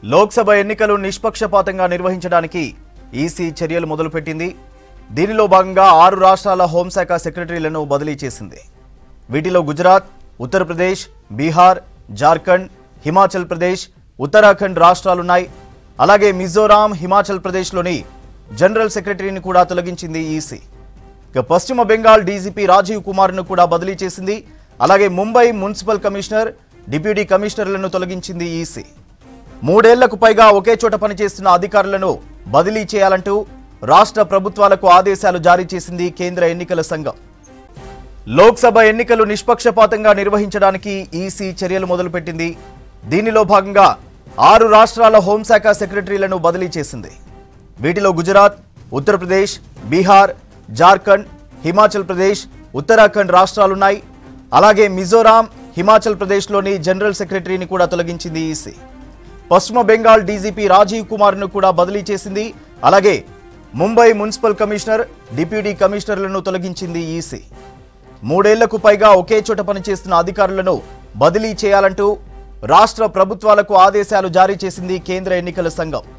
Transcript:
లోక్సభ ఎన్నికలు నిష్పక్షపాతంగా నిర్వహించడానికి ఈసీ చర్యలు మొదలుపెట్టింది దీనిలో భాగంగా ఆరు రాష్ట్రాల హోంశాఖ సెక్రటరీలను బదిలీ చేసింది వీటిలో గుజరాత్ ఉత్తరప్రదేశ్ బీహార్ జార్ఖండ్ హిమాచల్ ప్రదేశ్ ఉత్తరాఖండ్ రాష్ట్రాలున్నాయి అలాగే మిజోరాం హిమాచల్ ప్రదేశ్లోని జనరల్ సెక్రటరీని కూడా తొలగించింది ఈసీ ఇక పశ్చిమ బెంగాల్ డీజీపీ రాజీవ్ కుమార్ను కూడా బదిలీ చేసింది అలాగే ముంబై మున్సిపల్ కమిషనర్ డిప్యూటీ కమిషనర్లను తొలగించింది ఈసీ మూడేళ్లకు పైగా ఒకే చోట పనిచేస్తున్న అధికారులను బదిలీ చేయాలంటూ రాష్ట్ర ప్రభుత్వాలకు ఆదేశాలు జారీ చేసింది కేంద్ర ఎన్నికల సంఘం లోక్సభ ఎన్నికలు నిష్పక్షపాతంగా నిర్వహించడానికి ఈసీ చర్యలు మొదలుపెట్టింది దీనిలో భాగంగా ఆరు రాష్ట్రాల హోంశాఖ సెక్రటరీలను బదిలీ చేసింది వీటిలో గుజరాత్ ఉత్తరప్రదేశ్ బీహార్ జార్ఖండ్ హిమాచల్ ప్రదేశ్ ఉత్తరాఖండ్ రాష్ట్రాలున్నాయి అలాగే మిజోరాం హిమాచల్ ప్రదేశ్లోని జనరల్ సెక్రటరీని కూడా తొలగించింది ఈసీ పశ్చిమ బెంగాల్ డీజీపీ రాజీవ్ కుమార్ను కూడా బదిలీ చేసింది అలాగే ముంబై మున్సిపల్ కమిషనర్ డిప్యూటీ కమిషనర్లను తొలగించింది ఈసీ మూడేళ్లకు పైగా ఒకే చోట పనిచేస్తున్న అధికారులను బదిలీ చేయాలంటూ రాష్ట్ర ప్రభుత్వాలకు ఆదేశాలు జారీ చేసింది కేంద్ర ఎన్నికల సంఘం